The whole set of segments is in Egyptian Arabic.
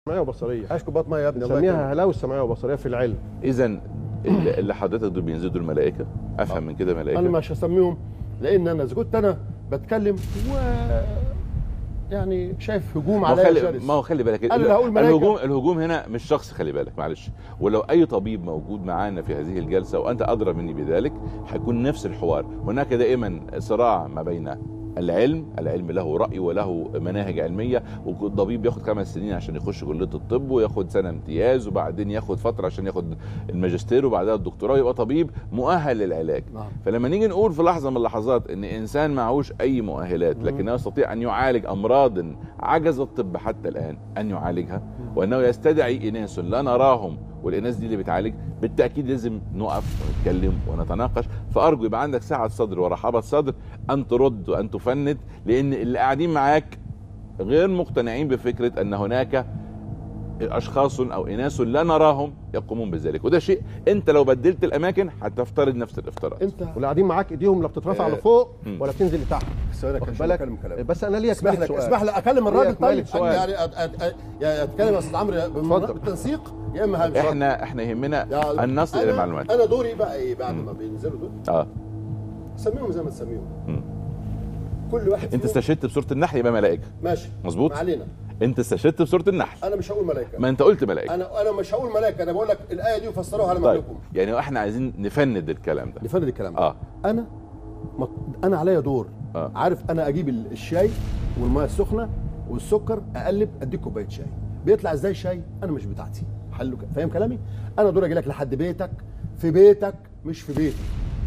سمعيه وبصريه عايش كوبايه ميه يا ابني الله نسميها يكرمك. هلاوس سمعيه وبصريه في العلم اذا اللي اللي حضرتك دول بينزلوا الملائكه افهم من كده ملائكه انا مش هسميهم لان انا اذا كنت انا بتكلم و يعني شايف هجوم ما هو عليا خلي شرس ما هو خلي بالك أنا اللي هقول ملائكة. الهجوم الهجوم هنا مش شخص خلي بالك معلش ولو اي طبيب موجود معانا في هذه الجلسه وانت ادرى مني بذلك هيكون نفس الحوار هناك دائما صراع ما بين العلم العلم له راي وله مناهج علميه والطبيب بياخد خمس سنين عشان يخش كليه الطب وياخد سنه امتياز وبعدين ياخد فتره عشان ياخد الماجستير وبعدها الدكتوراه يبقى طبيب مؤهل للعلاج نعم. فلما نيجي نقول في لحظه من اللحظات ان انسان معهوش اي مؤهلات لكنه يستطيع ان يعالج امراض عجز الطب حتى الان ان يعالجها وانه يستدعي اناس لا نراهم والاناس دي اللي بتعالج بالتاكيد لازم نقف ونتكلم ونتناقش فارجو يبقى عندك سعه صدر ورحابه صدر ان ترد وان تفند لان اللي قاعدين معاك غير مقتنعين بفكره ان هناك اشخاص او اناس لا نراهم يقومون بذلك وده شيء انت لو بدلت الاماكن هتفترض نفس الافتراض انت واللي قاعدين معاك ايديهم لا بتترفع آه. لفوق مم. ولا بتنزل لتحت سؤالك واخد عشان بالك أكلم كلامك. بس انا ليا اسمح كمالة لك سؤال اسمح لي اكلم ليا الراجل كمالة طيب سؤال. يعني أت- أت- أت- يا اتكلم يا استاذ عمرو يا بالم- اتفضل. بالتنسيق يا اما همشي احنا احنا يهمنا يا- ان نصل الى أنا- المعلومات انا دوري بقى ايه بعد ما بينزلوا دول اه سميهم زي ما تسميهم مم. كل واحد انت فيهم استشهدت بسوره النحل يبقى ملائكه ماشي مظبوط ما علينا انت استشهدت بسوره النحل انا مش هقول ملائكه ما انت قلت ملائكه انا انا مش هقول ملائكه انا بقول لك الايه دي فسروها لما طيب لكم يعني احنا عايزين نفند الكلام ده نفرد الكلام ده اه انا مط... انا عليا دور آه. عارف انا اجيب ال- الشاي والميه السخنه والسكر اقلب اديك كوبايه شاي بيطلع ازاي شاي انا مش بتاعتي حلو ك- فاهم كلامي انا دور اجي لك لحد بيتك في بيتك مش في بيتي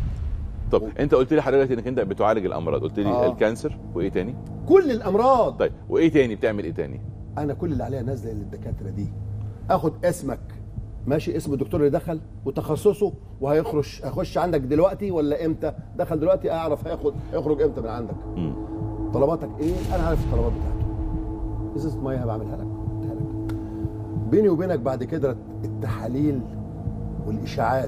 طب انت قلت لي حضرتك انك انت بتعالج الامراض قلت لي آه. الكانسر وايه تاني كل الامراض طيب وايه تاني بتعمل ايه تاني انا كل اللي عليا نازله للدكاتره دي اخد اسمك ماشي اسم الدكتور اللي دخل وتخصصه وهيخرج هيخش عندك دلوقتي ولا امتى دخل دلوقتي اعرف هياخد هيخرج امتى من عندك مم. طلباتك ايه انا عارف الطلبات بتاعته ازازه ميه بعملها لك اديها لك بيني وبينك بعد كده التحاليل والاشاعات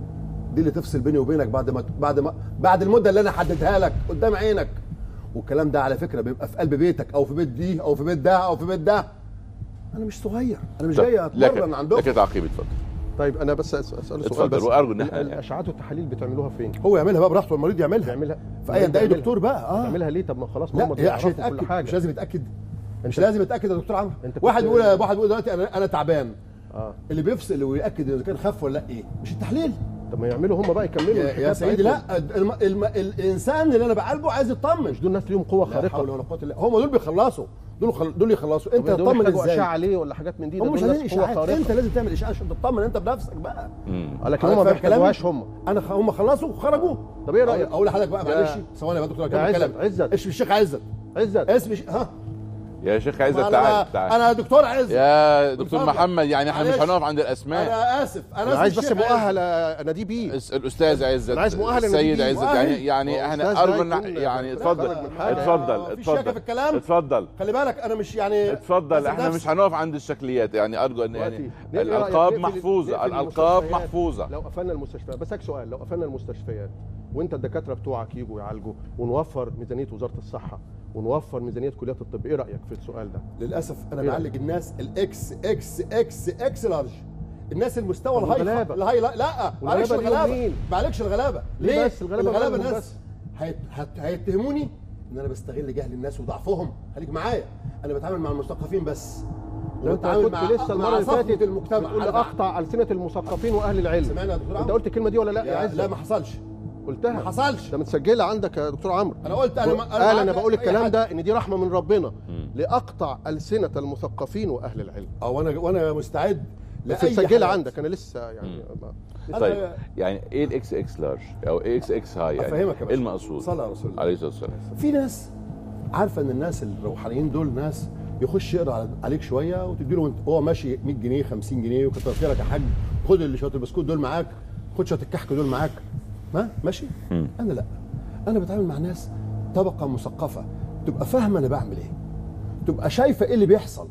دي اللي تفصل بيني وبينك بعد ما بعد ما بعد المده اللي انا حددها لك قدام عينك والكلام ده على فكره بيبقى في قلب بيتك او في بيت دي او في بيت ده او في بيت ده انا مش صغير انا مش طب، جاي لك اتمرن عندكم لك تعقيب اتفضل طيب انا بس أس- اسال سؤال اتفضل، بس وأرجو إن إحنا- ال- الاشعاعات والتحاليل بتعملوها فين؟ هو يعملها بقى براحته والمريض يعملها بيعملها في اي ده اي بيعملها. دكتور بقى اه تعملها ليه طب ما خلاص لا هم هي عشان بيعرفوا كل يتاكد حاجه مش لازم يتاكد مش أنت- لازم يتاكد يا دكتور عمرو أنت واحد كنت- بيقول واحد بيقول دلوقتي انا انا تعبان اه اللي بيفصل ويأكد اذا كان خف ولا لا ايه مش التحليل طب ما يعملوا هم بقى يكملوا يا, الحكاية يا سيدي بتاعتهم. لا الم... الم... الانسان اللي انا بعالجه عايز يطمن مش دول ناس ليهم قوه لا حول خارقه ولا قوه الا هم دول بيخلصوا دول خل... دول يخلصوا انت طب دول تطمن يحتاجوا ازاي اشعه ليه ولا حاجات من دي ده هم مش دول عايزين ناس قوة اشاعات خارقة. انت لازم تعمل اشاعه عشان تطمن انت بنفسك بقى مم. لكن أنا هم ما فاهم كلامي؟ بيحتاجوهاش هم انا خ... هم خلصوا وخرجوا طب ايه رايك؟ اقول لحضرتك بقى يا- معلش ثواني يا دكتور يا اكمل عزت، كلامي عزت. اسم الشيخ عزت عزت اسم ش... ها يا شيخ عايز أنا تعال بقى- تعال انا دكتور عزت يا دكتور اتفضل. محمد يعني احنا مش معلش. هنقف عند الاسماء انا اسف انا انا اسم عايز بس الشيخ مؤهل اناديه بيه الس- الاستاذ عزت أنا عايز مؤهل إن السيد دي عزت مؤهل. يعني يعني هو احنا أستاذ ده ارجو إن- يكون يعني خرج اتفضل من حاجة. اتفضل في شياكة في اتفضل الكلام؟ اتفضل خلي بالك انا مش يعني اتفضل أسف احنا نفسي. مش هنقف عند الشكليات يعني ارجو ان يعني دلوقتي نقفل- إيه رأيك الالقاب نقفل- محفوظه نقفل الالقاب المستشفيات؟ محفوظه لو قفلنا المستشفيات بس هيك سؤال لو قفلنا المستشفيات وانت الدكاتره بتوعك يجوا يعالجوا ونوفر ميزانيه وزاره الصحه ونوفر ميزانيه كليات الطب ايه رايك في السؤال ده؟ للاسف انا إيه بعالج الناس الاكس اكس اكس اكس لارج الناس المستوى طب الهاي والغلابة؟ الهاي لا لا ما بعالجش والغلابة ليهم الغلابه مين؟ ما بعالجش الغلابه ليه ليه بس الغلابة الغلابه مالهم ناس بس؟ هيت- هت- هيتهموني ان انا بستغل جهل الناس وضعفهم خليك معايا انا بتعامل مع المثقفين بس لو انت وبتعامل كنت مع لسه المره مع اللي صفوة فاتت المجتمع بتقول أنا اقطع السنه المثقفين واهل العلم سمعنا يا دكتور انت عمرو؟ قلت الكلمه دي ولا لا يا يا- عزت؟ لا ما حصلش قلتها ما حصلش. ده متسجله عندك يا دكتور عمرو انا قلت انا ما- قال انا ما- بقول أي الكلام حد. ده ان دي رحمه من ربنا مم. لاقطع السنه المثقفين واهل العلم او انا وانا مستعد بس لأي متسجله حاجة. عندك انا لسه يعني ما- طيب أنا- يعني ايه الاكس اكس لارج او ايه اكس اكس هاي يعني افهمك يا ايه باشا المقصود صلى على رسول الله عليه الصلاه والسلام في ناس عارفه ان الناس الروحانيين دول ناس يخش يقرا على- عليك شويه وتدي له هو ماشي 100 جنيه 50 جنيه وكتر خيرك يا حاج خد اللي شويه البسكوت دول معاك خد شويه الكحك دول معاك ما ماشي مم. انا لا انا بتعامل مع ناس طبقه مثقفه تبقى فاهمه انا بعمل ايه تبقى شايفه ايه اللي بيحصل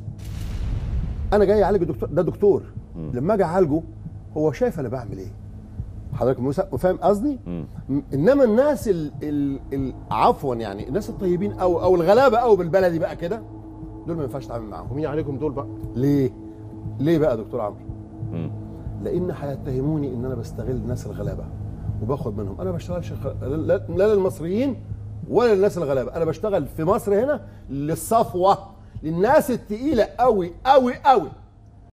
انا جاي اعالج الدكتور ده دكتور لما اجي اعالجه هو شايف انا بعمل ايه حضرتك موسى- فاهم قصدي مم. م- انما الناس ال ال ال عفوا يعني الناس الطيبين او او الغلابه او بالبلدي بقى كده دول ما ينفعش اتعامل معاهم ومين يعالجهم دول بقى ليه ليه بقى يا دكتور عمرو مم. لان هيتهموني ان انا بستغل الناس الغلابه وباخد منهم انا بشتغلش خ- لا لا للمصريين ولا للناس الغلابه انا بشتغل في مصر هنا للصفوه للناس التقيله قوي قوي قوي